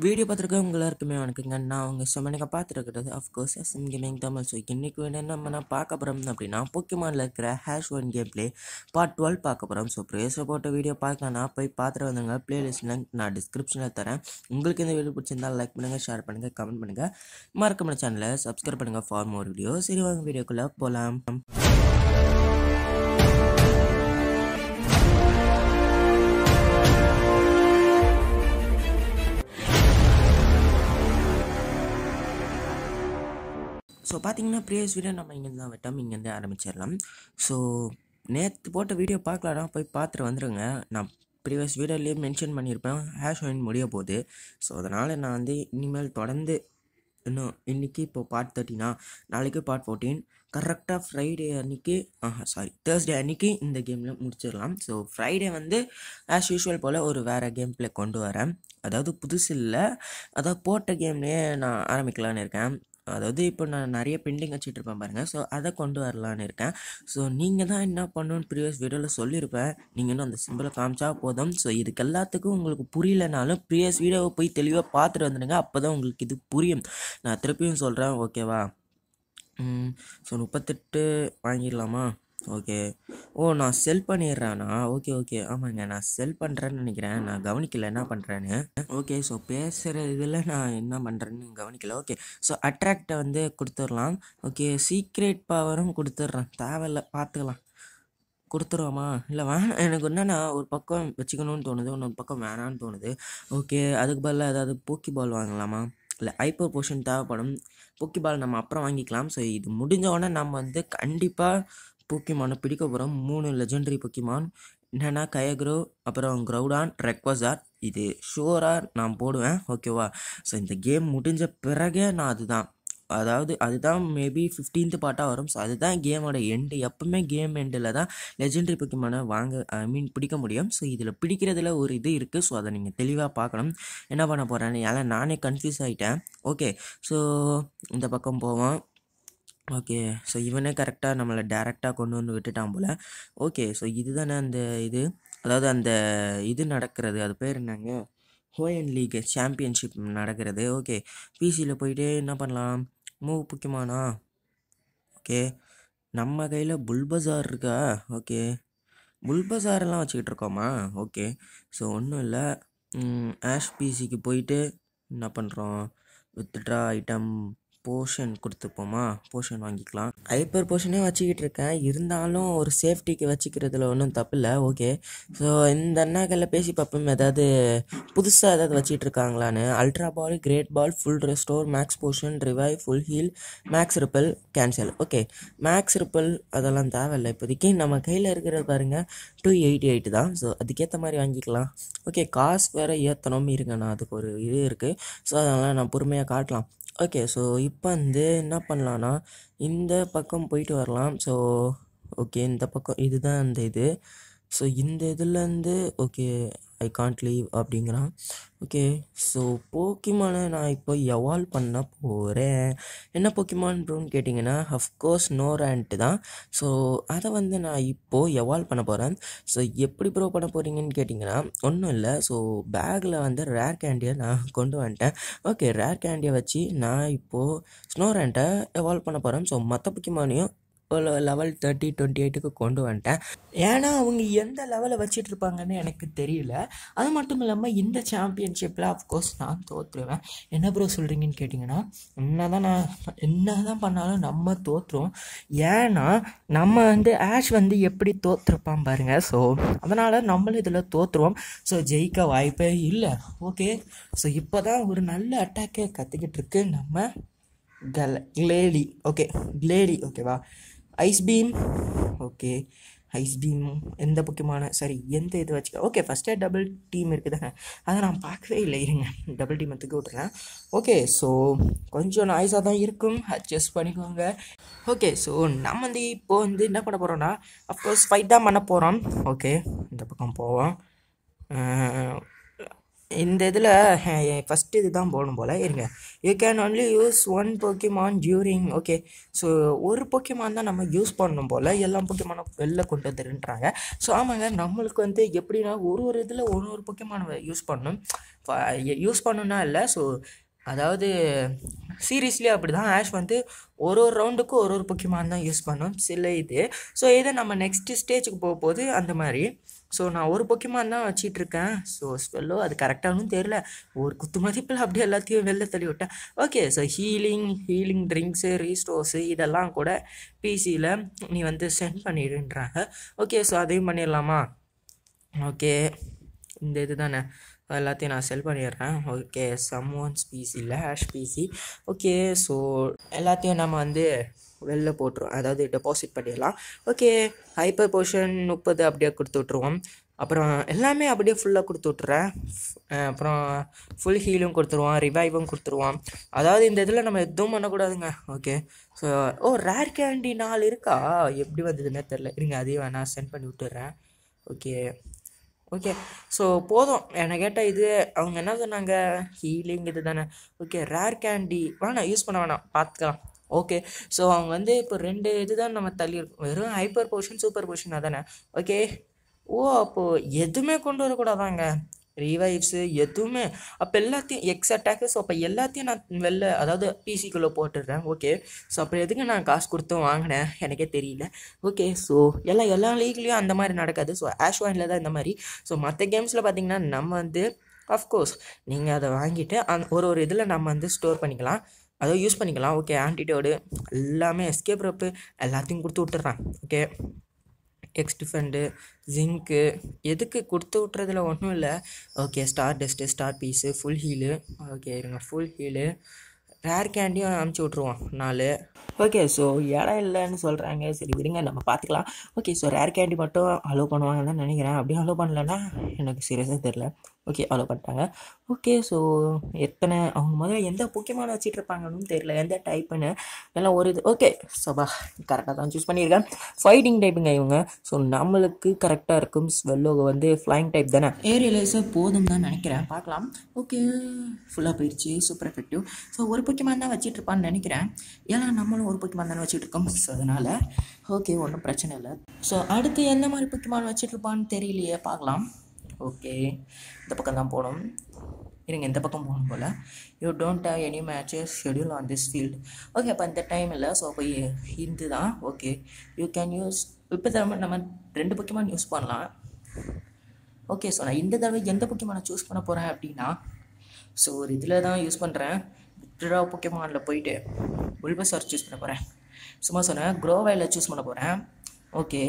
video பார்த்துருக்க உங்க எல்லாருக்குமே வணக்கங்க நான் உங்கள் செமனுக்கு பார்த்துருக்கிறது of course SM gaming Tamil so இன்றைக்கி வேணும் நம்ம நான் பார்க்க போகிறோம் அப்படின்னா போக்கிமானில் இருக்கிற Ash one game play part twelve பார்க்க போகிறோம் ஸோ ப்ரேஸில் போட்ட வீடியோ பார்க்கலன்னா போய் பார்த்துட்டு வந்தவங்க ப்ளேலிஸ்ட்டில் நான் டிஸ்கிரிப்ஷனில் தரேன் உங்களுக்கு இந்த வீடியோ பிடிச்சிருந்தால் லைக் பண்ணுங்கள் ஷேர் பண்ணுங்கள் கமெண்ட் பண்ணுங்கள் மறக்காம சேனலை சப்ஸ்கிரைப் பண்ணுங்கள் ஃபார் மோர் வீடியோ சரி வாங்க வீடியோக்குள்ளே போகலாம் ஸோ பார்த்தீங்கன்னா ப்ரீவியஸ் வீடியோ நம்ம இங்கேருந்து தான் விட்டோம் இங்கேருந்து ஆரம்பிச்சிடலாம் ஸோ நேற்று போட்ட வீடியோ பார்க்கலாம்னா போய் பார்த்துட்டு வந்துடுங்க நான் ப்ரீவியஸ் வீடியோலேயே மென்ஷன் பண்ணியிருப்பேன் ஹேஷ் ஒயின் முடிய போகுது ஸோ அதனால் நான் வந்து இனிமேல் தொடர்ந்து இன்னும் இன்றைக்கி இப்போ பார்ட் தேர்ட்டினா நாளைக்கு பார்ட் ஃபோர்டீன் கரெக்டாக ஃப்ரைடே அன்றைக்கி ஆஹா சாரி தேர்ஸ்டே அன்றைக்கி இந்த கேமில் முடிச்சிடலாம் ஸோ ஃப்ரைடே வந்து ஆஸ் யூஷுவல் போல் ஒரு வேறு கேம் ப்ளே கொண்டு வரேன் அதாவது புதுசு இல்லை அதாவது போட்ட கேம்லேயே நான் ஆரம்பிக்கலான்னு இருக்கேன் அதாவது இப்போ நான் நிறைய பெண்டிங் வச்சுட்டு இருப்பேன் பாருங்கள் ஸோ அதை கொண்டு வரலான்னு இருக்கேன் ஸோ நீங்கள் தான் என்ன பண்ணணும்னு ப்ரீவியஸ் வீடியோவில் சொல்லியிருப்பேன் நீங்கள் இன்னும் அந்த சிம்பிளை காமிச்சா போதும் ஸோ இதுக்கு எல்லாத்துக்கும் உங்களுக்கு புரியலனாலும் ப்ரீவியஸ் வீடியோவை போய் தெளிவாக பார்த்துட்டு வந்துடுங்க அப்போ தான் உங்களுக்கு இது புரியும் நான் திருப்பியும் சொல்கிறேன் ஓகேவா ஸோ முப்பத்தெட்டு வாங்கிடலாமா ஓகே ஓ நான் செல் பண்ணிடுறேண்ணா ஓகே ஓகே ஆமாங்க நான் செல் பண்ணுறேன்னு நினைக்கிறேன் நான் கவனிக்கல என்ன பண்ணுறேன்னு ஓகே ஸோ பேசுகிற இதில் நான் என்ன பண்ணுறேன்னு கவனிக்கல ஓகே ஸோ அட்ராக்டை வந்து கொடுத்துடலாம் ஓகே சீக்ரெட் பவரும் கொடுத்துட்றேன் தேவையில்ல பார்த்துக்கலாம் கொடுத்துருவோமா இல்லை வேணாம் எனக்கு என்னென்னா ஒரு பக்கம் வச்சுக்கணும்னு தோணுது இன்னொரு பக்கம் வேணான்னு தோணுது ஓகே அதுக்கு பதிலாக ஏதாவது போக்கி பால் வாங்கலாமா இல்லை ஐப்பர் போர்ஷன் தேவைப்படும் போக்கி பால் நம்ம அப்புறம் வாங்கிக்கலாம் ஸோ இது முடிஞ்ச உடனே நம்ம வந்து கண்டிப்பாக போக்கிமானை பிடிக்க போகிறோம் மூணு லெஜெண்டரி போக்கிமான் என்னென்னா கயக்ரோ அப்புறம் க்ரௌடான் ரெக்வசார் இது ஷுவராக நான் போடுவேன் ஓகேவா ஸோ இந்த கேம் முடிஞ்ச பிறகே நான் அதுதான் அதாவது அதுதான் மேபி ஃபிஃப்டீன்த் பார்ட்டாக வரும் ஸோ அதுதான் கேமோட எண்டு எப்பவுமே கேம் எண்டில் தான் லெஜெண்டரி பொக்கிமானை வாங்க ஐ மீன் பிடிக்க முடியும் ஸோ இதில் பிடிக்கிறதுல ஒரு இது இருக்குது ஸோ அதை நீங்கள் தெளிவாக பார்க்கணும் என்ன பண்ண போகிறேன்னு ஏன்னா நானே கன்ஃபியூஸ் ஆகிட்டேன் ஓகே ஸோ இந்த பக்கம் போவோம் ஓகே ஸோ இவனே கரெக்டாக நம்மளை டேரெக்டாக கொண்டு வந்து விட்டுட்டான் போல் ஓகே ஸோ இதுதானே அந்த இது அதாவது அந்த இது நடக்கிறது அது பேர் என்னங்க ஹோயன் லீக் சாம்பியன்ஷிப் நடக்கிறது ஓகே பிசியில் போயிட்டு என்ன பண்ணலாம் மூவ் முக்கியமானா ஓகே நம்ம கையில் புல்பசார் இருக்கா ஓகே புல்பசாரெல்லாம் வச்சுக்கிட்டு இருக்கோமா ஓகே ஸோ ஒன்றும் இல்லை ஆஷ் பிசிக்கு போயிட்டு என்ன பண்ணுறோம் வித்ட்ரா ஐட்டம் போர்ஷன் கொடுத்துப்போமா போர்ஷன் வாங்கிக்கலாம் ஹைப்பர் போர்ஷனே வச்சுக்கிட்டு இருக்கேன் இருந்தாலும் ஒரு சேஃப்டிக்கு வச்சுக்கிறதுல ஒன்றும் தப்பு இல்லை ஓகே ஸோ இந்த அண்ணாக்களில் பேசி பார்ப்போம் ஏதாவது புதுசாக ஏதாவது வச்சுட்டு இருக்காங்களான்னு ultra ball great ball full restore max potion revive full heal max repel cancel okay max repel அதெல்லாம் தேவையில்லை இப்போதைக்கு நம்ம கையில் இருக்கிறது பாருங்கள் டூ எயிட்டி எயிட் தான் ஸோ அதுக்கேற்ற மாதிரி வாங்கிக்கலாம் ஓகே காசு வேறு ஏற்றணும் இருங்கண்ணா அதுக்கு ஒரு இது இருக்குது ஸோ அதனால் நான் பொறுமையாக காட்டலாம் ஓகே ஸோ இப்போ வந்து என்ன பண்ணலான்னா இந்த பக்கம் போயிட்டு வரலாம் ஸோ ஓகே இந்த பக்கம் இதுதான் அந்த இது ஸோ இந்த இதுலேருந்து ஓகே ஐ காண்ட் லீவ் அப்படிங்கிறான் ஓகே ஸோ போக்கிமானை நான் இப்போ எவால்வ் பண்ண போகிறேன் என்ன போக்கிமான் ப்ரோன்னு கேட்டிங்கன்னா அஃப்கோர்ஸ் நோரான்ட்டு தான் ஸோ அதை வந்து நான் இப்போது எவால்வ் பண்ண போகிறேன் ஸோ எப்படி ப்ரோ பண்ண போகிறீங்கன்னு கேட்டிங்கன்னா ஒன்றும் இல்லை ஸோ பேக்கில் வந்து ரேர் கேண்டியை நான் கொண்டு வந்துட்டேன் ஓகே ரேர் கேண்டியை வச்சு நான் இப்போது ஸ்னோரான்ட்டை எவால்வ் பண்ண போகிறேன் ஸோ மற்ற போக்கிமானையும் ஒரு லெவல் தேர்ட்டி டுவெண்ட்டி எயிட்டுக்கு கொண்டு வந்துட்டேன் ஏன்னா அவங்க எந்த லெவலில் வச்சுட்டு இருப்பாங்கன்னு எனக்கு தெரியல அது மட்டும் இல்லாமல் இந்த சாம்பியன்ஷிப்பில் அஃப்கோர்ஸ் நான் தோற்றுருவேன் என்ன ப்ரோ சொல்கிறீங்கன்னு கேட்டிங்கன்னா என்ன தான் நான் என்ன தான் பண்ணாலும் நம்ம தோற்றுருவோம் ஏன்னா நம்ம வந்து ஆஷ் வந்து எப்படி தோற்றுருப்பான் பாருங்கள் ஸோ அதனால் நம்மளும் இதில் தோற்றுருவோம் ஸோ ஜெயிக்க வாய்ப்பே இல்லை ஓகே ஸோ இப்போ தான் ஒரு நல்ல அட்டாக்கே கற்றுக்கிட்டு இருக்கு நம்ம கல கிளேடி ஓகே கிளேடி ஓகேவா ice beam okay ice beam எந்த முக்கியமான சரி எந்த இது வச்சுக்க ஓகே ஃபஸ்ட்டே டபுள் டீம் இருக்குதானே அதை நான் பார்க்கவே இல்லை இருங்க டபுள் டீம் எடுத்துக்க விட்றேன் ஓகே ஸோ கொஞ்சம் நாய்ஸாக தான் இருக்கும் அட்ஜஸ்ட் பண்ணிக்கோங்க ஓகே ஸோ நம்ம வந்து இப்போது வந்து என்ன பண்ண போகிறோம்னா அஃப்கோர்ஸ் ஃபைட் தான் பண்ண போகிறோம் ஓகே இந்த பக்கம் போவோம் இந்த இதில் ஃபஸ்ட்டு இது தான் போகணும் போல் இருங்க you can only use one Pokemon during okay so ஒரு பொக்கிமான் தான் நம்ம யூஸ் பண்ணணும் போல் எல்லா பொக்கிமானும் வெளில கொண்டு வந்துருன்றாங்க ஸோ ஆமாங்க நம்மளுக்கு வந்து எப்படின்னா ஒரு ஒரு இதில் ஒரு ஒரு பொக்கிமான் யூஸ் பண்ணணும் யூஸ் பண்ணணும்னா இல்லை ஸோ அதாவது சீரியஸ்லி அப்படி தான் ஆஷ் வந்து ஒரு ஒரு ரவுண்டுக்கும் ஒரு ஒரு பொக்கிமான் தான் யூஸ் பண்ணும் சில இது ஸோ இதை நம்ம நெக்ஸ்ட்டு ஸ்டேஜுக்கு போக போது அந்த மாதிரி ஸோ நான் ஒரு பொக்கிமான் தான் வச்சிட்டு இருக்கேன் ஸோ ஸ்வெல்லோ அது கரெக்டானும் தெரில ஒரு குத்து மதிப்பில் அப்படியே எல்லாத்தையும் வெளில தள்ளி விட்டேன் okay so healing healing drinks restores இதெல்லாம் கூட பிசியில் நீ வந்து சென்ட் பண்ணிடுன்றாங்க ஓகே ஸோ அதையும் பண்ணிடலாமா ஓகே இந்த இது தானே எல்லாத்தையும் நான் செல் பண்ணிடுறேன் ஓகே சம் ஒன்ஸ் பிசி இல்லை ஹேஷ் பிசி ஓகே ஸோ எல்லாத்தையும் நம்ம வந்து வெளில போட்டுருவோம் அதாவது டெபாசிட் பண்ணிடலாம் ஓகே ஹைப்பர் போர்ஷன் முப்பது அப்படியே கொடுத்து விட்ருவோம் அப்புறம் எல்லாமே அப்படியே ஃபுல்லாக கொடுத்து விட்றேன் அப்புறம் ஃபுல் ஹீலும் கொடுத்துருவான் ரிவைவும் கொடுத்துருவான் அதாவது இந்த இதில் நம்ம எதுவும் பண்ணக்கூடாதுங்க okay so oh rare candy நாள் இருக்கா எப்படி வந்ததுன்னே தெரில இருங்க அதையும் வேணால் சென்ட் பண்ணி விட்டுறேன் ஓகே ஓகே ஸோ போதும் என்னை கேட்டால் இது அவங்க என்ன சொன்னாங்க ஹீலிங் இது தானே ஓகே ரேர் கேண்டி வேணாம் யூஸ் பண்ண வேணாம் பார்த்துக்கலாம் ஓகே ஸோ அவங்க வந்து இப்போ ரெண்டு இது தான் நம்ம தள்ளியிருக்கோம் வெறும் ஹைப்பர் போர்ஷன் சூப்பர் போர்ஷன் அதானே ஓகே ஓ அப்போது எதுவுமே கொண்டு வரக்கூடாதாங்க ரீவைவ்ஸு எதுவுமே அப்போ எல்லாத்தையும் எக்ஸ் அட்டாக்கு ஸோ அப்போ எல்லாத்தையும் நான் வெளில அதாவது பிசிக்குள்ளே போட்டுடுறேன் ஓகே ஸோ அப்புறம் எதுக்கு நான் காசு கொடுத்தும் வாங்கினேன் எனக்கே தெரியல ஓகே ஸோ எல்லாம் எல்லா லீக்லேயும் அந்த மாதிரி நடக்காது ஸோ ஆஷ் வாயினில் தான் இந்த மாதிரி ஸோ மற்ற கேம்ஸில் பார்த்தீங்கன்னா நம்ம வந்து அஃப்கோர்ஸ் நீங்கள் அதை வாங்கிட்டு அந் ஒரு ஒரு இதில் நம்ம வந்து ஸ்டோர் பண்ணிக்கலாம் அதை யூஸ் பண்ணிக்கலாம் ஓகே ஆன்டிடோடு எல்லாமே எஸ்கேப் ரப்பு எல்லாத்தையும் கொடுத்து விட்டுறேன் ஓகே எக்ஸ் டிஃபெண்டு ஜிங்க்கு எதுக்கு கொடுத்து விட்றதுல ஒன்றும் இல்லை okay star dust star piece full heal okay இருங்க ஃபுல் ஹீலு ரேர் கேண்டியும் அமுச்சு விட்ருவோம் நாலு ஓகே ஸோ இடம் இல்லைன்னு சொல்கிறாங்க சரி விடுங்க நம்ம பார்த்துக்கலாம் ஓகே ஸோ ரேர் கேண்டி மட்டும் அலோவ் பண்ணுவாங்கன்னு தான் நினைக்கிறேன் அப்படியே அலோவ் பண்ணலன்னா எனக்கு சீரியஸாக தெரில ஓகே அலோவ் பண்ணிட்டாங்க ஓகே ஸோ எத்தனை அவங்க முதல்ல எந்த முக்கியமான வச்சுட்டு இருப்பாங்கன்னு தெரியல எந்த டைப்புன்னு எல்லாம் ஒரு இது ஓகே சோபா கரெக்டாக தான் சூஸ் பண்ணியிருக்கேன் ஃபைட்டிங் டைப்புங்க இவங்க ஸோ நம்மளுக்கு கரெக்டாக இருக்கும் ஸ்வெல்லோக வந்து ஃப்ளைங் டைப் தானே ஏரியலைஸாக போதும் தான் நினைக்கிறேன் பார்க்கலாம் ஓகே ஃபுல்லாக போயிடுச்சு சூப்பர் எஃபெக்டிவ் ஸோ ஒரு பொக்கிமான் தான் வச்சுட்டு இருப்பான்னு நினைக்கிறேன் ஏன்னா நம்மளும் ஒரு பொக்கிமான் தானே வச்சுட்டு இருக்கோம் ஸோ அதனால் ஓகே ஒன்றும் பிரச்சனை இல்லை ஸோ அடுத்து எந்த மாதிரி பொக்கிமான் வச்சுட்டு இருப்பான்னு தெரியலையே பார்க்கலாம் ஓகே இந்த பக்கம் தான் போகணும் இருங்க இந்த பக்கம் போகணும் போல் you don't have any matches schedule on this field okay அப்போ இந்த டைம் இல்லை ஸோ அப்போ இது தான் ஓகே யூ கேன் யூஸ் இப்போ நம்ம நம்ம ரெண்டு பொக்கிமான் யூஸ் பண்ணலாம் ஓகே ஸோ நான் இந்த தடவை எந்த பொக்கிமானை சூஸ் பண்ண போகிறேன் அப்படின்னா ஸோ ஒரு இதில் தான் யூஸ் பண்ணுறேன் வித்ட்ரா பொக்கிமானில் போயிட்டு புல்பசார் சூஸ் பண்ண போகிறேன் சும்மா சொன்னேன் க்ரோவையில் சூஸ் பண்ண போகிறேன் ஓகே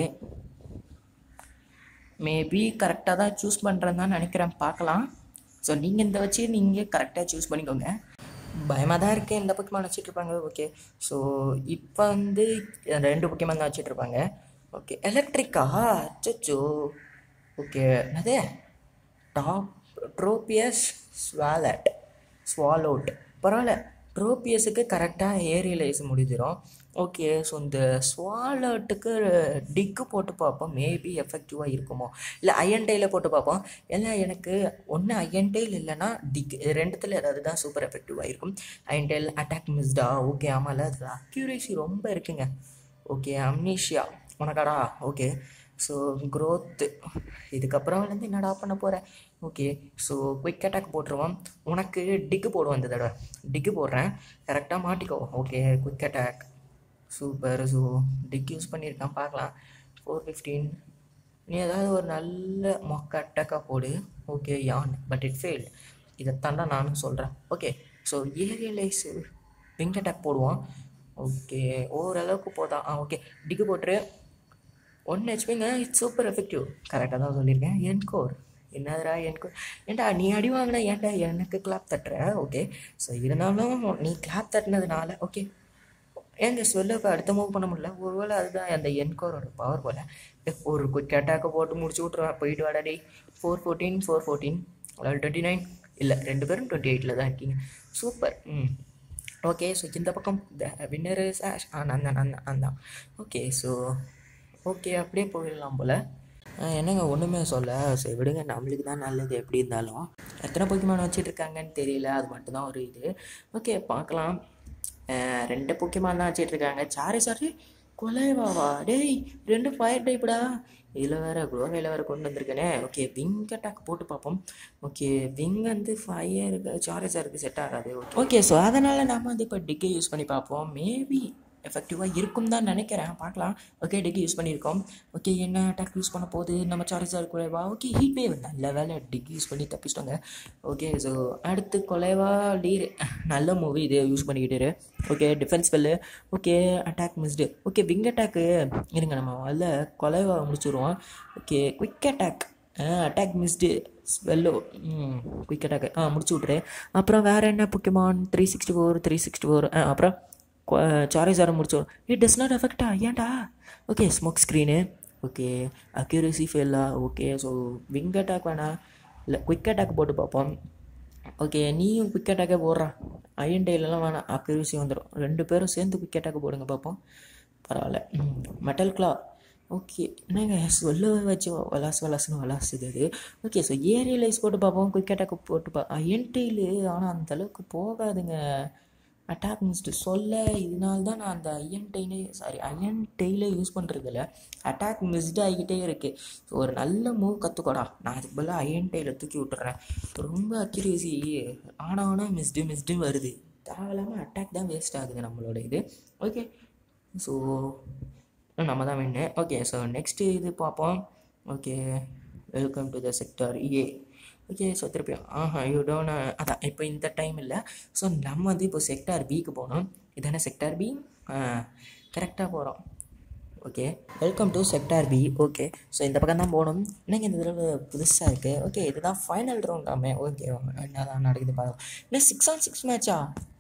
மேபி கரெக்டாக தான் சூஸ் பண்ணுறேன்னு தான் நினைக்கிறேன் பார்க்கலாம் ஸோ நீங்கள் இந்த வச்சு நீங்கள் கரெக்டாக சூஸ் பண்ணிக்கோங்க பயமாக தான் இருக்குது இந்த பொக்கிமான் வச்சுட்ருப்பாங்க ஓகே ஸோ இப்போ வந்து ரெண்டு பொக்கிமான் தான் வச்சுட்ருப்பாங்க ஓகே எலக்ட்ரிக்கா அச்சோ ஓகே என்னது டாப் ட்ரோபியஸ் ஸ்வாலட் ஸ்வாலோட் பரவாயில்ல ட்ரோபியஸுக்கு கரெக்டாக ஏரியலைஸ் முடிஞ்சிடும் ஓகே ஸோ இந்த ஸ்வாலட்டுக்கு டிக்கு போட்டு பார்ப்போம் மேபி எஃபெக்டிவாக இருக்குமோ இல்லை அயன் டெய்லில் போட்டு பார்ப்போம் ஏன்னா எனக்கு ஒன்று அயன் டெய்ல் இல்லைன்னா டிக் ரெண்டுத்தில் ஏதாவது தான் சூப்பர் எஃபெக்டிவாக இருக்கும் அயன் டெய்ல் அட்டாக் மிஸ்டா ஓகே ஆமாம்ல அது அக்யூரேசி ரொம்ப இருக்குங்க ஓகே அம்னீஷியா உனக்காடா ஓகே ஸோ க்ரோத்து இதுக்கப்புறம் வந்து என்னடா பண்ண போகிறேன் ஓகே ஸோ குயிக் அட்டாக் போட்டுருவோம் உனக்கு டிக்கு போடுவோம் இந்த தடவை டிக்கு போடுறேன் கரெக்டாக மாட்டிக்கோ okay quick attack super so dig use பண்ணியிருக்கான் பார்க்கலாம் ஃபோர் ஃபிஃப்டீன் நீ ஏதாவது ஒரு நல்ல மொக்க அட்டாக்காக போடு ஓகே யான் பட் இட் ஃபெயில் இதைத்தாண்டா நானும் சொல்கிறேன் okay so aerial ace wing attack போடுவோம் ஓகே ஓரளவுக்கு போதா ஆ ஓகே டிக்கு போட்டுரு ஒன் ஹெச்பிங்க இட்ஸ் சூப்பர் எஃபெக்டிவ் கரெக்டாக தான் சொல்லியிருக்கேன் என்கோர் என்னதுடா என்கோர் ஏன்டா நீ அடி வாங்கினா ஏன்டா எனக்கு கிளாப் தட்டுற ஓகே ஸோ இருந்தாலும் நீ கிளாப் தட்டினதுனால ஓகே ஏங்க சொல்லுக்கு அடுத்த மூவ் பண்ண முடியல ஒருவேளை அதுதான் அந்த என்கோரோட பவர் போல் ஒரு குயிக் அட்டாக்கை போட்டு முடிச்சு விட்ருவேன் போயிட்டு வாடா டேய் ஃபோர் ஃபோர்டீன் ஃபோர் ஃபோர்டீன் அதாவது டுவெண்ட்டி நைன் இல்லை ரெண்டு பேரும் டுவெண்ட்டி எயிட்டில் தான் இருக்கீங்க சூப்பர் ம் ஓகே ஸோ இந்த பக்கம் வின்னர் ஆஷ் ஆ நான் தான் நான் தான் நான் தான் ஓகே ஸோ ஓகே அப்படியே போயிடலாம் போல் ஆ, என்னங்க ஒன்றுமே சொல்ல சரி விடுங்க நம்மளுக்கு தான் நல்லது எப்படி இருந்தாலும் எத்தனை பொக்கிமான் வச்சுட்டு இருக்காங்கன்னு தெரியல அது மட்டும்தான் ஒரு இது ஓகே பார்க்கலாம் ஆ, ரெண்டு பொக்கிமான் தான் வச்சுட்டு இருக்காங்க சாரி சாரி கொலைவாவா டேய் ரெண்டு ஃபயர் டைப்டா இதில் வேற குளோவேல வேற கொண்டு வந்திருக்கேனே ஓகே விங் அட்டாக் போட்டு பார்ப்போம் ஓகே விங் வந்து ஃபயருக்கு சார்ஜருக்கு செட் ஆகாது ஓகே ஸோ அதனால் நம்ம வந்து இப்போ டிக்கை யூஸ் பண்ணி பார்ப்போம் மேபி எஃபெக்டிவாக இருக்கும் தான் நினைக்கிறேன் பார்க்கலாம் ஓகே டிக்கி யூஸ் பண்ணியிருக்கோம் ஓகே என்ன அட்டாக் யூஸ் பண்ண போகுது நம்ம சார்ஜர் குறைவா ஓகே ஹீட் வேவ் நல்ல வேலை டிக்கி யூஸ் பண்ணி தப்பிச்சிட்டோங்க ஓகே ஸோ அடுத்து கொலைவா டீர் நல்ல மூவி இது யூஸ் பண்ணிக்கிட்டு ஓகே டிஃபென்ஸ் வெல்லு okay attack missed okay wing அட்டாக்கு இருங்க நம்ம அதில் கொலைவா முடிச்சுடுவோம் okay quick attack attack missed Swellow ம் குயிக் அட்டாக் ஆ முடிச்சு விட்ரு அப்புறம் வேறு என்ன Pokemon three sixty four three sixty four அப்புறம் சாரிசாரம் முடிச்சோம் இட் டஸ் நாட் அஃபெக்டா ஏன்டா okay smoke screen okay accuracy ஃபெயிலா ஓகே ஸோ விங் அட்டாக் வேணாம் இல்லை குயிக் அட்டாக் போட்டு பார்ப்போம் ஓகே நீயும் குயிக் அட்டாக்கே போடுறா அயன் டெய்லெலாம் வேணாம் அக்யூரசி வந்துடும் ரெண்டு பேரும் சேர்ந்து குயிக் அட்டாக் போடுங்க பார்ப்போம் பரவாயில்ல மெட்டல் கிளா ஓகே என்னங்க சொல்ல வச்சு வலாசு வலாசுன்னு வலாசுது அது ஓகே ஸோ ஏரியலைஸ் போட்டு பார்ப்போம் குயிக் அட்டாக் போட்டு பா அயன் டெய்லு ஆனால் அந்த அளவுக்கு போகாதுங்க அட்டாக் மிஸ்டு சொல்ல இதனால தான் நான் அந்த ஐயன் டெய்லே சாரி ஐயன் டெய்லே யூஸ் பண்ணுறதில்ல அட்டாக் மிஸ்டு ஆகிக்கிட்டே இருக்குது ஸோ ஒரு நல்ல மூவ் கற்றுக்கோடா நான் அதுக்கு பதிலாக ஐயன் டெய்ல தூக்கி விட்டுறேன் ரொம்ப அக்யூரேசி ஆனானா மிஸ்டு மிஸ்டு வருது தேவையில்லாமல் அட்டாக் தான் வேஸ்ட் ஆகுது நம்மளோட இது ஓகே ஸோ நம்ம தான் வின்னு ஓகே ஸோ நெக்ஸ்ட்டு இது பார்ப்போம் okay welcome to the sector A okay so திருப்பியும் ஆஹா யூ டோன் அதான் இப்போ இந்த டைம் இல்லை ஸோ நம்ம வந்து இப்போ செக்டார் பிக்கு போகணும் இதானே செக்டார் பி கரெக்டாக போகிறோம் okay welcome to sector B okay so இந்த பக்கம் தான் போகணும் என்னங்க இந்த தடவை புதுசாக இருக்குது ஓகே இதுதான் ஃபைனல் ரவுண்டாமே ஓகே என்ன தான் நடக்குது பார்க்கலாம் என்ன சிக்ஸ் ஆன் சிக்ஸ் மேட்சா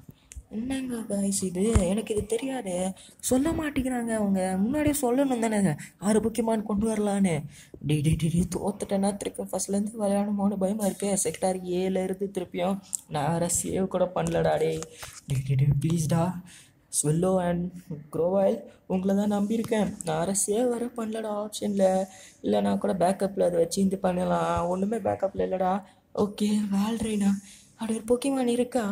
என்னங்க guys இது எனக்கு இது தெரியாது சொல்ல மாட்டேங்கிறாங்க அவங்க முன்னாடியே சொல்லணும் தானே ஆறு புக்கிமான் கொண்டு வரலான்னு டி டி டி டி தோத்துட்டேன்னா திருப்பியும் ஃபர்ஸ்ட்லேருந்து விளையாடணுமோன்னு பயமாக இருக்கு செக்டார் ஏல இருந்து திருப்பியும் நான் வேறு சேவ் கூட பண்ணலடா டே டி டி டி ப்ளீஸ்டா ஸ்வெல்லோ அண்ட் க்ரோவாயில் உங்களை தான் நம்பியிருக்கேன் நான் வேறு சேவ் வேறு பண்ணலடா ஆப்ஷனில் இல்லை நான் கூட பேக்கப்பில் அதை வச்சு இது பண்ணலாம் ஒன்றுமே பேக்கப்பில் இல்லைடா ஓகே வேல்ட்ரைனா அப்படி ஒரு பொக்கிமான் இருக்கா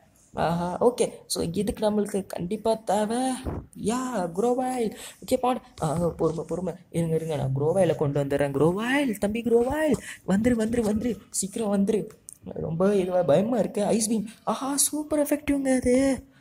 ஆஹா ஓகே ஸோ இதுக்கு நம்மளுக்கு கண்டிப்பாக தேவை யா குரோவாயில் ஓகே பாட் பொறுமை பொறுமை இருங்க இருங்க நான் குரோவாயில் கொண்டு வந்துடுறேன் குரோவாயில் தம்பி குரோவாயில் வந்துரு வந்துரு வந்துரு சீக்கிரம் வந்துரு ரொம்ப இதுவாக பயமாக இருக்குது ஐஸ் பீம் ஆஹா சூப்பர் எஃபெக்டிவ்ங்க அது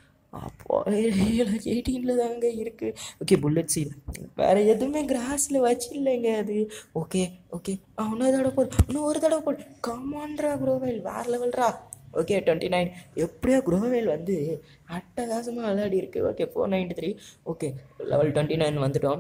அப்போ எயிட்டீனில் தாங்க இருக்குது ஓகே புல்லட் சீல் வேறு எதுவுமே கிராஸில் வச்சு இல்லைங்க அது ஓகே ஓகே ஆ இன்னொரு தடவை போடு இன்னும் ஒரு தடவை போடு கமான்ரா குரோவைல் வேறு லெவல்ரா ஓகே டுவெண்ட்டி நைன் எப்படியோ குரோவேல் வந்து அட்டகாசமாக விளையாடி இருக்கு okay four ninety three okay level twenty nine வந்துட்டோம்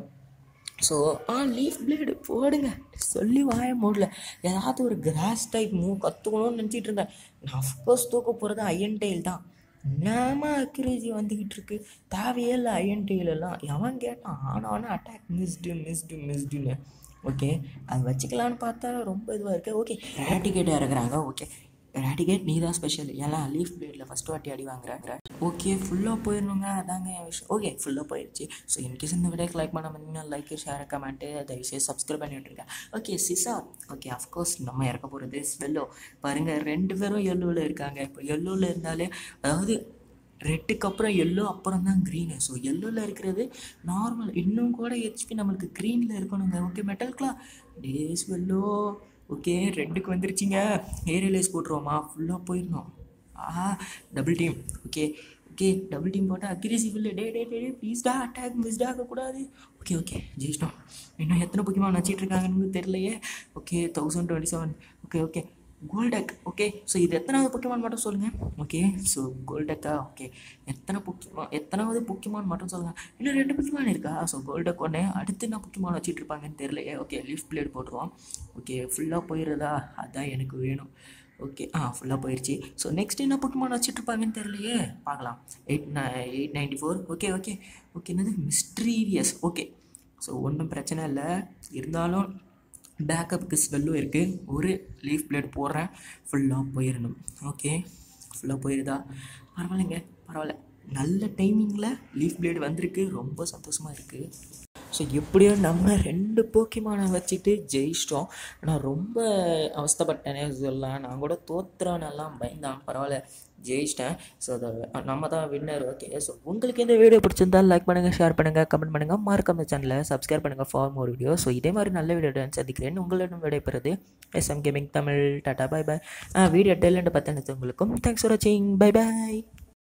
ஸோ ஆ லீஃப் பிளேடு போடுங்க சொல்லி வாய மூடல ஏதாவது ஒரு கிராஸ் டைப் மூவ் கற்றுக்கணும்னு நினச்சிட்டு இருந்தேன் நான் அஃப்கோர்ஸ் தூக்க போகிறது அயன் டெயில் தான் நாம அக்யூரேசி வந்துக்கிட்டு இருக்கு தேவையே இல்லை அயன் டெயில் எல்லாம் எவன் கேட்டான் ஆனாலும் அட்டாக் மிஸ்டு மிஸ்டு மிஸ்டுன்னு ஓகே அது வச்சுக்கலான்னு பார்த்தா ரொம்ப இதுவாக இருக்குது ஓகே ரேட்டிகேட் இறக்குறாங்க ஓகே ரேட்டிகேட் நீ தான் ஸ்பெஷல் எல்லாம் லீஃப் பிளேடில் ஃபஸ்ட் வாட்டி அடி வாங்குறாங்க ஓகே ஃபுல்லாக போயிடணுங்க அதாங்க என் விஷயம் ஓகே ஃபுல்லாக போயிடுச்சு ஸோ இன்கேஸ் இந்த வீடியோக்கு லைக் பண்ண பார்த்தீங்கன்னா லைக் ஷேர் கமெண்ட்டு தயவுசெய்து சப்ஸ்கிரைப் பண்ணி விட்ருங்க ஓகே சிசா ஓகே அஃப்கோர்ஸ் நம்ம இறக்க போகிறது ஸ்வெல்லோ பாருங்கள் ரெண்டு பேரும் எல்லோவில் இருக்காங்க இப்போ எல்லோவில் இருந்தாலே அதாவது ரெட்டுக்கு அப்புறம் எல்லோ அப்புறம் தான் க்ரீனு ஸோ எல்லோவில் இருக்கிறது நார்மல் இன்னும் கூட ஹெச்பி நம்மளுக்கு க்ரீனில் இருக்கணுங்க ஓகே மெட்டல்களா டேஸ் வெல்லோ ஓகே ரெண்டுக்கு வந்துருச்சிங்க ஏரியலைஸ் போட்டுருவோமா ஃபுல்லாக போயிடணும் ஆஹா double team okay okay double team போட்டால் அக்ரிசிவ் இல்லை டே டே டே டே ப்ளீஸ்டா அட்டாக் மிஸ்ட் ஆகக்கூடாது ஓகே ஓகே ஜெயிச்சிட்டோம் இன்னும் எத்தனை புக்கியமாக வச்சிட்டு இருக்காங்கன்னு தெரியலையே okay thousand twenty seven okay okay கோல்டெக் ஓகே ஸோ இது எத்தனாவது புக்கிமான் மட்டும் சொல்லுங்கள் ஓகே ஸோ கோல்டெக்கா ஓகே எத்தனை புக்கிமான் எத்தனாவது புக்கிமான் மட்டும் சொல்லுங்கள் இன்னும் ரெண்டு புக்கிமான் இருக்கா ஸோ கோல்டெக் ஒன்று அடுத்து என்ன புக்கிமான் வச்சுட்டு இருப்பாங்கன்னு தெரியலையே ஓகே லீஃப் பிளேட் போட்டுருவோம் ஓகே ஃபுல்லாக போயிடுறதா அதான் எனக்கு வேணும் ஓகே ஆ ஃபுல்லாக போயிடுச்சு ஸோ நெக்ஸ்ட் என்ன புக்கிமான் வச்சுட்டு இருப்பாங்கன்னு தெரியலையே பார்க்கலாம் எயிட் நை eight ninety four okay okay okay என்னது மிஸ்ட்ரீவியஸ் ஓகே ஸோ ஒன்றும் பிரச்சனை இல்லை இருந்தாலும் பேக்கப்புக்கு ஸ்மெல்லும் இருக்குது ஒரு லீஃப் பிளேட் போடுறேன் ஃபுல்லாக போயிடணும் ஓகே ஃபுல்லாக போயிடுதா பரவாயில்லைங்க பரவாயில்ல நல்ல டைமிங்கில் லீஃப் பிளேடு வந்திருக்கு ரொம்ப சந்தோஷமாக இருக்குது ஸோ எப்படியோ நம்ம ரெண்டு போக்கிமானை வச்சுட்டு ஜெயிச்சிட்டோம் நான் ரொம்ப அவஸ்தைப்பட்டேனே சொல்லலாம் நான் கூட தோத்துறவனெல்லாம் பயந்தான் பரவாயில்ல ஜெயிச்சிட்டேன் ஸோ அதை நம்ம தான் வின்னர் ஓகே ஸோ உங்களுக்கு இந்த வீடியோ பிடிச்சிருந்தா லைக் பண்ணுங்கள் ஷேர் பண்ணுங்கள் கமெண்ட் பண்ணுங்கள் மறக்காம சேனலை சப்ஸ்கிரைப் பண்ணுங்கள் ஃபார் மோர் வீடியோ ஸோ இதே மாதிரி நல்ல வீடியோ சந்திக்கிறேன் உங்களிடம் விடைபெறுது SM gaming Tamil tata bye bye video talent பற்றினது உங்களுக்கும் தேங்க்ஸ் ஃபார் வாட்சிங் பை பை